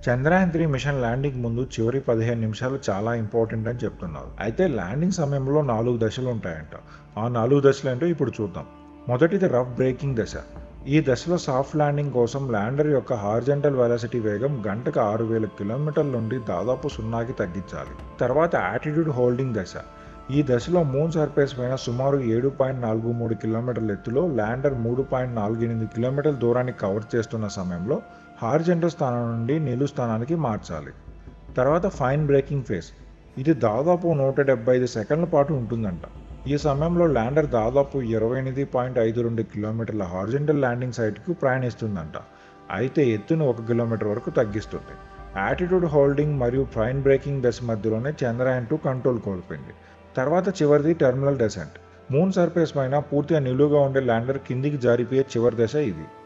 Chandrayaan three machine landing ముందు చివరి పదిహేను నిమిషాలు చాలా ఇంపార్టెంట్ అని చెప్తున్నారు అయితే ల్యాండింగ్ సమయంలో నాలుగు దశలు ఉంటాయంట ఆ నాలుగు దశలు ఏంటో ఇప్పుడు చూద్దాం మొదటిది రఫ్ బ్రేకింగ్ దశ ఈ దశలో సాఫ్ట్ ల్యాండింగ్ కోసం ల్యాండర్ యొక్క హార్జెంటల్ వెలాసిటీ వేగం గంటకు ఆరు వేల కిలోమీటర్ల నుండి దాదాపు సున్నాకి తగ్గించాలి తర్వాత యాటిట్యూడ్ హోల్డింగ్ దశ ఈ దశలో మూన్ సర్ఫేస్ పైన సుమారు ఏడు పాయింట్ నాలుగు మూడు కిలోమీటర్ల ఎత్తులో ల్యాండర్ మూడు పాయింట్ నాలుగు ఎనిమిది కిలోమీటర్ల దూరాన్ని కవర్ చేస్తున్న సమయంలో హార్జెంటల్ స్థానం నుండి నిలువు స్థానానికి మార్చాలి తర్వాత ఫైన్ బ్రేకింగ్ ఫేస్ ఇది దాదాపు నూట డెబ్బై ఐదు సెకండ్ల పాటు ఉంటుందంట ఈ సమయంలో ల్యాండర్ దాదాపు ఇరవై ఎనిమిది పాయింట్ ఐదు రెండు కిలోమీటర్ల హార్జెంటల్ ల్యాండింగ్ సైట్కు ప్రయాణిస్తుందంట అయితే ఎత్తును ఒక కిలోమీటర్ వరకు తగ్గిస్తుంది యాటిట్యూడ్ హోల్డింగ్ మరియు ఫైన్ బ్రేకింగ్ దశ మధ్యలోనే చంద్రయాన్ టూ కంట్రోల్ కోల్పోయింది తర్వాత చివరిది టెర్మినల్ డెసెంట్ మూన్ సర్ఫేస్ పైన పూర్తిగా నిలువుగా ఉండే ల్యాండర్ కిందికి జారిపోయే చివరి దశ ఇది